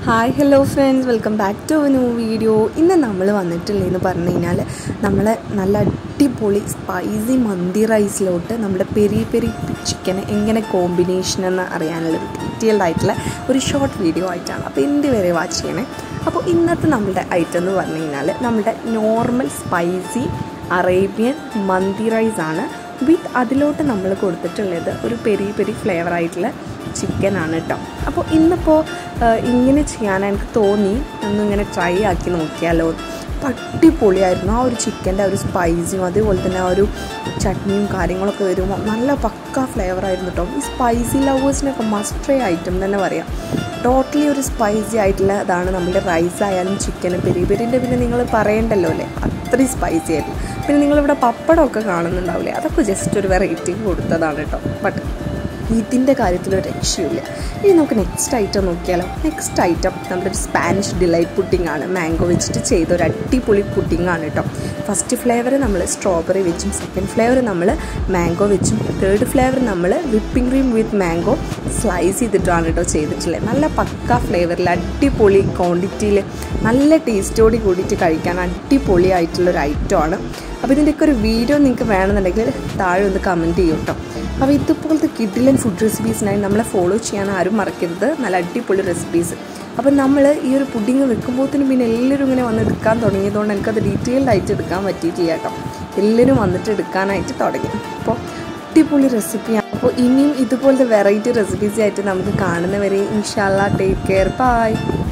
hi hello friends welcome back to new video ഇന്ന് നമ്മൾ വന്നിട്ടുള്ളതെന്ന് പറഞ്ഞു കഴിഞ്ഞാൽ നമ്മൾ നല്ല അടിപൊളി സ്പൈസി മന്തി റൈസിലോട്ട് നമ്മുടെ പെരി പെരി ചിക്കൻ എങ്ങനെ കോമ്പിനേഷൻ എന്ന് അറിയാനുള്ള ഒരു ഡീറ്റെയിൽഡ് ആയിട്ടുള്ള ഒരു ഷോർട്ട് വീഡിയോ ആയിട്ടാണ് അപ്പോൾ എന്ത് വരെ വാച്ച് ചെയ്യണേ അപ്പോൾ ഇന്നത്തെ നമ്മുടെ ഐറ്റം എന്ന് പറഞ്ഞു കഴിഞ്ഞാൽ നമ്മുടെ നോർമൽ സ്പൈസി അറേബ്യൻ മന്തി റൈസ് ആണ് വിത്ത് അതിലോട്ട് നമ്മൾ കൊടുത്തിട്ടുള്ളത് ഒരു പെരി പെരി ഫ്ലേവർ ആയിട്ടുള്ള ചിക്കനാണ് കേട്ടോ അപ്പോൾ ഇന്നിപ്പോൾ ഇങ്ങനെ ചെയ്യാൻ എനിക്ക് തോന്നി ഒന്നിങ്ങനെ ട്രൈ ആക്കി നോക്കിയാലോ അപ്പോൾ അടിപൊളിയായിരുന്നു ആ ഒരു ചിക്കൻ്റെ ആ ഒരു സ്പൈസിയും അതേപോലെ തന്നെ ആ ഒരു ചട്നിയും കാര്യങ്ങളൊക്കെ വരുമ്പോൾ നല്ല പക്ക ഫ്ലേവർ ആയിരുന്നു കേട്ടോ ഈ സ്പൈസി ലവേഴ്സിനൊക്കെ മസ്റ്റേ ഐറ്റം തന്നെ പറയാം ടോട്ടലി ഒരു സ്പൈസി ആയിട്ടുള്ള ഇതാണ് നമ്മുടെ റൈസ് ആയാലും ചിക്കൻ പെരി പെരിൻ്റെ പിന്നെ നിങ്ങൾ പറയണ്ടല്ലോ അല്ലേ അത്രയും സ്പൈസി ആയിരുന്നു പിന്നെ നിങ്ങളിവിടെ പപ്പടമൊക്കെ കാണുന്നുണ്ടാവില്ലേ അതൊക്കെ ജസ്റ്റ് ഒരു വെറൈറ്റി കൊടുത്തതാണ് കേട്ടോ ബട്ട് ഇതിൻ്റെ കാര്യത്തിൽ ഒരു രക്ഷയില്ല ഇനി നമുക്ക് നെക്സ്റ്റ് ഐറ്റം നോക്കിയാലോ നെക്സ്റ്റ് ഐറ്റം നമ്മുടെ ഒരു സ്പാനിഷ് ഡിലൈറ്റ് പുഡിംഗ് ആണ് മാംഗോ വെച്ചിട്ട് ചെയ്ത ഒരു അടിപൊളി പുഡിംഗ് ആണ് കേട്ടോ ഫസ്റ്റ് ഫ്ലേവർ നമ്മൾ സ്ട്രോബെറി വെച്ചും സെക്കൻഡ് ഫ്ലേവർ നമ്മൾ മാംഗോ വെച്ചും തേർഡ് ഫ്ലേവർ നമ്മൾ whipping cream with mango slice ചെയ്തിട്ടാണ് കേട്ടോ ചെയ്തിട്ടുള്ളത് നല്ല പക്ക ഫ്ലേവറിൽ അടിപൊളി ക്വാണ്ടിറ്റിയിൽ നല്ല ടേസ്റ്റോട് കൂടിയിട്ട് കഴിക്കാൻ അടിപൊളി ആയിട്ടുള്ളൊരു ഐറ്റമാണ് അപ്പോൾ ഇതിൻ്റെയൊക്കെ ഒരു വീഡിയോ നിങ്ങൾക്ക് വേണമെന്നുണ്ടെങ്കിൽ താഴെ ഒന്ന് കമൻറ്റ് ചെയ്യും കേട്ടോ അപ്പോൾ ഇതുപോലത്തെ കിഡിലൻ ഫുഡ് റെസിപ്പീസിനായി നമ്മളെ ഫോളോ ചെയ്യാൻ ആരും മറക്കരുത് നല്ല അടിപൊളി റെസിപ്പീസ് അപ്പോൾ നമ്മൾ ഈ ഒരു പുഡിങ് വെക്കുമ്പോഴത്തേനും പിന്നെ എല്ലാവരും ഇങ്ങനെ വന്ന് എടുക്കാൻ തുടങ്ങിയതുകൊണ്ട് എനിക്കത് ഡീറ്റെയിൽഡ് ആയിട്ട് എടുക്കാൻ പറ്റിയിട്ടില്ല കേട്ടോ എല്ലാവരും വന്നിട്ട് എടുക്കാനായിട്ട് തുടങ്ങി അപ്പോൾ അടിപൊളി റെസിപ്പിയാണ് അപ്പോൾ ഇനിയും ഇതുപോലത്തെ വെറൈറ്റി റെസിപ്പീസ് ആയിട്ട് നമുക്ക് കാണുന്നവരെ ഇൻഷാല്ല ടേക്ക് കെയർ ബൈ